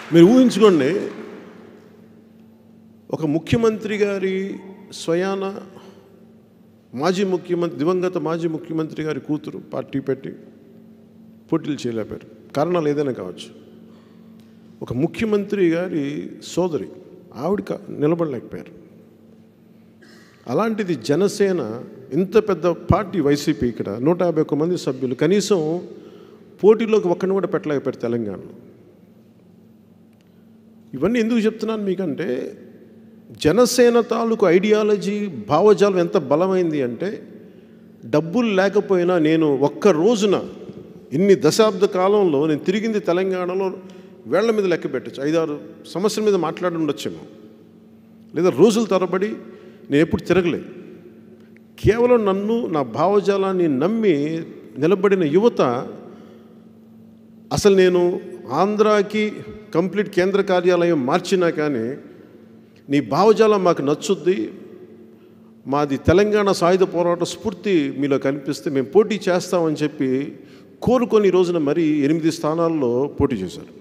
మీరు ఊహించుకోండి ఒక ముఖ్యమంత్రి గారి స్వయాన మాజీ ముఖ్యమంత్రి దివంగత మాజీ ముఖ్యమంత్రి గారి కూతురు పార్టీ పెట్టి పోటీలు చేయలేపారు కారణాలు ఏదైనా కావచ్చు ఒక ముఖ్యమంత్రి గారి సోదరి ఆవిడ కా- నిలబడలేకపోయారు అలాంటిది జనసేన ఇంత పెద్ద పార్టీ వైసీపీ ఇక్కడ నూట యాభై ఒక్క మంది సభ్యులు కనీసం పోటీలోకి ఒక్కడిని కూడా పెట్టలేకపోయారు తెలంగాణలో ఇవన్నీ ఎందుకు చెప్తున్నాను మీకంటే జనసేన తాలూకు ఐడియాలజీ భావజాలం ఎంత బలమైంది అంటే డబ్బులు లేకపోయినా నేను ఒక్క రోజున ఇన్ని దశాబ్ద కాలంలో నేను తిరిగింది తెలంగాణలో వేళ్ల మీద లెక్క పెట్టచ్చు ఐదారు సమస్యల మీద మాట్లాడి ఉండొచ్చేమో లేదా రోజుల తరబడి నేను ఎప్పుడు తిరగలేదు కేవలం నన్ను నా భావజాలాన్ని నమ్మి నిలబడిన యువత అసలు నేను ఆంధ్రాకి కంప్లీట్ కేంద్ర కార్యాలయం మార్చినా కానీ నీ భావజాలం మాకు నచ్చుద్ది మాది తెలంగాణ సాయుధ పోరాట స్ఫూర్తి మీలో కనిపిస్తే మేము పోటీ చేస్తామని చెప్పి కోరుకొని ఈ రోజున మరీ ఎనిమిది స్థానాల్లో పోటీ చేశారు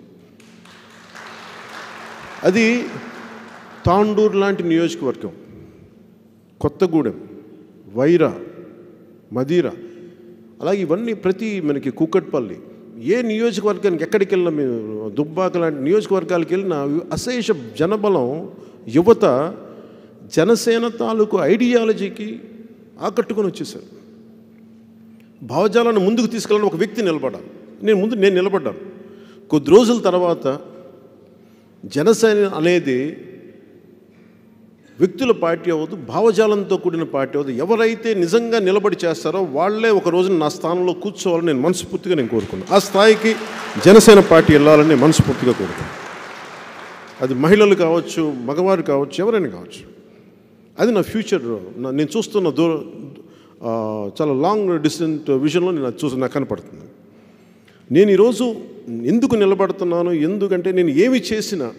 అది తాండూరు లాంటి నియోజకవర్గం కొత్తగూడెం వైరా మదీరా అలాగే ఇవన్నీ ప్రతి మనకి కూకట్పల్లి ఏ నియోజకవర్గానికి ఎక్కడికి వెళ్ళినా మేము దుబ్బాక లాంటి నియోజకవర్గాలకు వెళ్ళినా అశేష జనబలం యువత జనసేన తాలూకు ఐడియాలజీకి ఆకట్టుకొని వచ్చేసారు భావజాలాన్ని ముందుకు తీసుకెళ్ళిన ఒక వ్యక్తి నిలబడాలి నేను ముందు నేను నిలబడ్డాను కొద్ది రోజుల తర్వాత జనసేన అనేది వ్యక్తుల పార్టీ అవ్వదు భావజాలంతో కూడిన పార్టీ అవ్వదు ఎవరైతే నిజంగా నిలబడి చేస్తారో వాళ్ళే ఒక రోజున నా స్థానంలో కూర్చోవాలని నేను మనస్ఫూర్తిగా నేను కోరుకున్నాను ఆ స్థాయికి జనసేన పార్టీ వెళ్ళాలని నేను మనస్ఫూర్తిగా కోరుకున్నాను అది మహిళలు కావచ్చు మగవారు కావచ్చు ఎవరైనా కావచ్చు అది నా ఫ్యూచర్ నా- నేను చూస్తున్న దూర ఆ, చాలా లాంగ్ డిస్టెంట్ విజన్లో నేను అది చూసి నాకు కనపడుతుంది నేను ఈరోజు ఎందుకు నిలబడుతున్నాను ఎందుకంటే నేను ఏమి చేసినా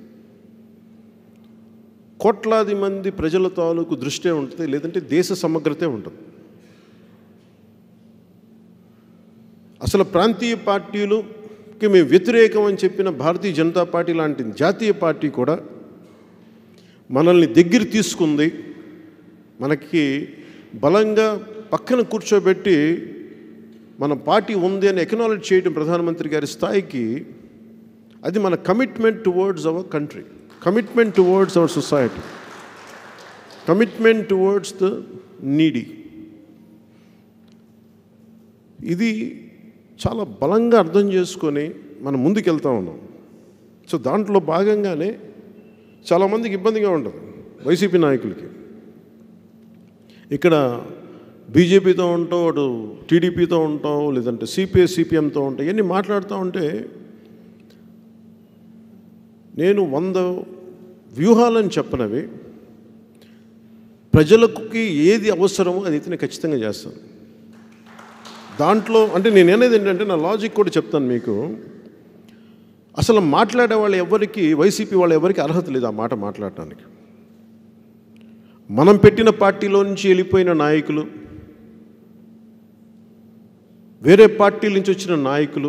కోట్లాది మంది ప్రజల తాలూకు దృష్టే ఉంటుంది లేదంటే దేశ సమగ్రతే ఉంటుంది అసలు ప్రాంతీయ పార్టీలుకి మేము వ్యతిరేకం అని చెప్పిన భారతీయ జనతా పార్టీ లాంటి జాతీయ పార్టీ కూడా మనల్ని దగ్గర తీసుకుంది మనకి బలంగా పక్కన కూర్చోబెట్టి మన పార్టీ ఉంది అని ఎకనాలజ్ చేయడం ప్రధానమంత్రి గారి స్థాయికి అది మన commitment towards our country commitment towards our society commitment towards the needy ఇది చాలా బలంగా అర్థం చేసుకొని మనం ముందుకెళ్తా ఉన్నాం సో దాంట్లో భాగంగానే చాలామందికి ఇబ్బందిగా ఉంటుంది వైసీపీ నాయకులకి ఇక్కడ బీజేపీతో ఉంటావు అటు టీడీపీతో ఉంటావు లేదంటే సిపిఐ సిపిఎంతో ఉంటావు ఇవన్నీ మాట్లాడుతూ ఉంటే నేను వంద వ్యూహాలని చెప్పనవి ప్రజలకి ఏది అవసరమో అది అయితే నేను ఖచ్చితంగా చేస్తాను దాంట్లో అంటే నేను అనేది ఏంటంటే నా లాజిక్ కూడా చెప్తాను మీకు అసలు మాట్లాడే వాళ్ళు ఎవరికి వైసీపీ వాళ్ళు ఎవరికి అర్హత లేదు ఆ మాట మాట్లాడటానికి మనం పెట్టిన పార్టీలో నుంచి వెళ్ళిపోయిన నాయకులు వేరే పార్టీల నుంచి వచ్చిన నాయకులు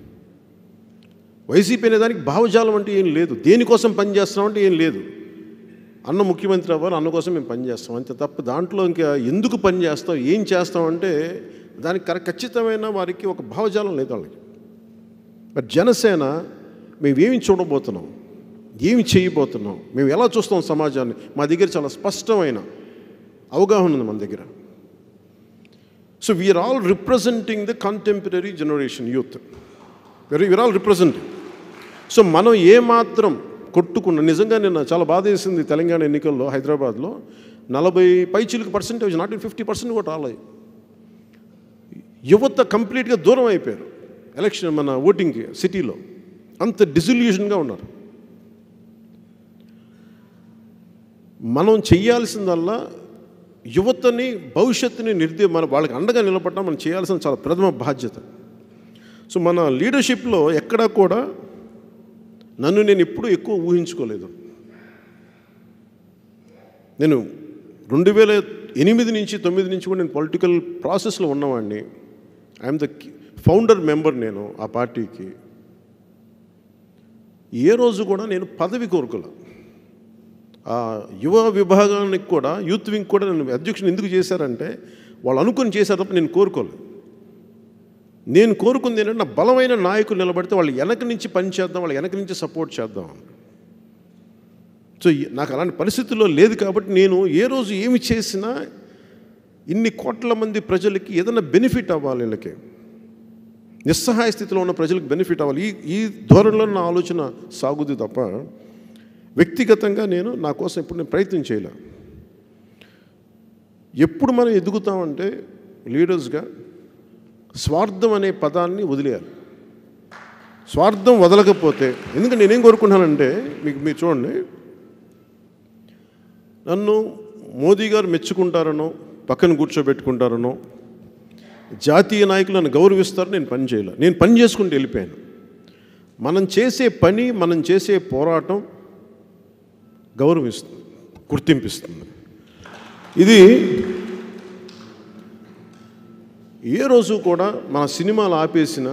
వైసీపీ అనే దానికి భావజాలం అంటే ఏం లేదు దేనికోసం పనిచేస్తున్నాం అంటే ఏం లేదు అన్న ముఖ్యమంత్రి అవ్వాలి అన్న కోసం మేము పనిచేస్తాం అంతే తప్ప దాంట్లో ఇంకా ఎందుకు పని చేస్తాం ఏం చేస్తాం అంటే దానికి కర ఖచ్చితమైన వారికి ఒక భావజాలం లేదు వాళ్ళకి బట్ జనసేన మేమేమి చూడబోతున్నాం ఏమి చేయబోతున్నాం మేము ఎలా చూస్తాం సమాజాన్ని మా దగ్గర చాలా స్పష్టమైన అవగాహన ఉంది మన దగ్గర so we are all representing the contemporary generation youth we are all representing so మనం ఏమాత్రం కొట్టుకున్న నిజంగా నిన్న చాలా బాధ వేసింది తెలంగాణ ఎన్నికల్లో హైదరాబాద్లో నలభై పైచిలకు పర్సెంటేజ్ నాట్ ఫిఫ్టీ పర్సెంట్ కూడా రాలేదు యువత కంప్లీట్గా దూరం అయిపోయారు ఎలక్షన్ మన ఓటింగ్కి సిటీలో అంత డిజల్యూషన్గా ఉన్నారు మనం చెయ్యాల్సిందల్లా యువతని భవిష్యత్తుని నిర్దే మన వాళ్ళకి అండగా నిలబడడం మనం చేయాల్సిన చాలా ప్రథమ బాధ్యత సో మన లీడర్షిప్లో ఎక్కడా కూడా నన్ను నేను ఎప్పుడూ ఎక్కువ ఊహించుకోలేదు నేను రెండు వేల ఎనిమిది నుంచి తొమ్మిది నుంచి కూడా నేను పొలిటికల్ ప్రాసెస్లో ఉన్నవాడిని ఐఎమ్ ద ఫౌండర్ మెంబర్ నేను ఆ పార్టీకి ఏ రోజు కూడా నేను పదవి కోరుకోలే ఆ యువ విభాగానికి కూడా యూత్ వింగ్ కూడా నన్ను అధ్యక్షుని ఎందుకు చేశారంటే వాళ్ళు అనుకుని చేశారు తప్ప నేను కోరుకోలేదు నేను కోరుకుంది ఏంటంటే నా బలమైన నాయకులు నిలబడితే వాళ్ళు వెనక నుంచి పని చేద్దాం వాళ్ళు వెనక నుంచి సపోర్ట్ చేద్దాం సో ఈ- నాకు అలాంటి పరిస్థితుల్లో లేదు కాబట్టి నేను ఏ రోజు ఏమి చేసినా ఇన్ని కోట్ల మంది ప్రజలకి ఏదైనా బెనిఫిట్ అవ్వాలి వీళ్ళకి నిస్సహాయ స్థితిలో ఉన్న ప్రజలకు బెనిఫిట్ అవ్వాలి ఈ ఈ ధోరణిలో నా ఆలోచన సాగుది తప్ప వ్యక్తిగతంగా నేను నా కోసం ఎప్పుడు నేను ప్రయత్నం చేయలే ఎప్పుడు మనం ఎదుగుతామంటే లీడర్స్గా స్వార్థం అనే పదాన్ని వదిలేయాలి స్వార్థం వదలకపోతే ఎందుకంటే నేనేం కోరుకుంటున్నానంటే మీకు మీరు చూడండి నన్ను మోదీ గారు మెచ్చుకుంటారనో పక్కన కూర్చోబెట్టుకుంటారనో జాతీయ నాయకులు నన్ను గౌరవిస్తారు నేను పని చేయలే నేను పని చేసుకుంటూ వెళ్ళిపోయాను మనం చేసే పని మనం చేసే పోరాటం గౌరవిస్తుంది గుర్తింపిస్తుంది ఇది ఏ రోజు కూడా మన సినిమాలు ఆపేసిన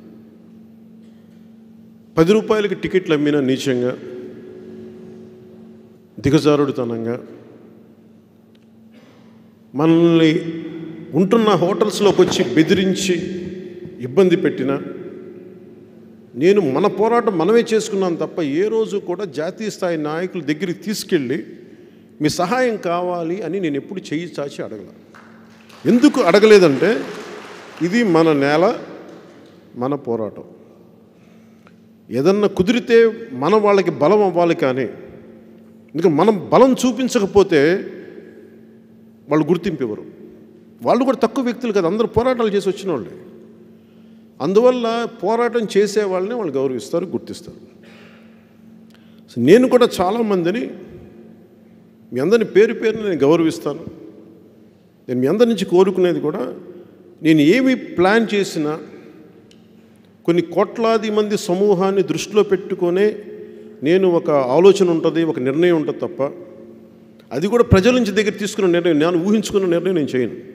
పది రూపాయలకి టికెట్లు అమ్మిన నీచంగా దిగజారుడుతనంగా మనల్ని ఉంటున్న హోటల్స్లోకి వచ్చి బెదిరించి ఇబ్బంది పెట్టిన నేను మన పోరాటం మనమే చేసుకున్నాను తప్ప ఏ రోజు కూడా జాతీయ స్థాయి నాయకుల దగ్గరికి తీసుకెళ్ళి మీ సహాయం కావాలి అని నేను ఎప్పుడు చెయ్యి చాచి అడగల ఎందుకు అడగలేదంటే ఇది మన నేల మన పోరాటం ఏదన్నా కుదిరితే మన వాళ్ళకి బలం అవ్వాలి కానీ ఇంకా మనం బలం చూపించకపోతే వాళ్ళు గుర్తింపు ఇవ్వరు వాళ్ళు కూడా తక్కువ వ్యక్తులు కదా అందరూ పోరాటాలు చేసి వచ్చిన వాళ్ళే అందువల్ల పోరాటం చేసే వాళ్ళని వాళ్ళు గౌరవిస్తారు గుర్తిస్తారు సో నేను కూడా చాలామందిని మీ అందరిని పేరు పేరున నేను గౌరవిస్తాను నేను మీ అందరి నుంచి కోరుకునేది కూడా నేను ఏమి ప్లాన్ చేసినా కొన్ని కోట్లాది మంది సమూహాన్ని దృష్టిలో పెట్టుకొనే నేను ఒక ఆలోచన ఉంటుంది ఒక నిర్ణయం ఉంటుంది తప్ప అది కూడా ప్రజల నుంచి దగ్గర తీసుకున్న నిర్ణయం నేను ఊహించుకున్న నిర్ణయం నేను చేయను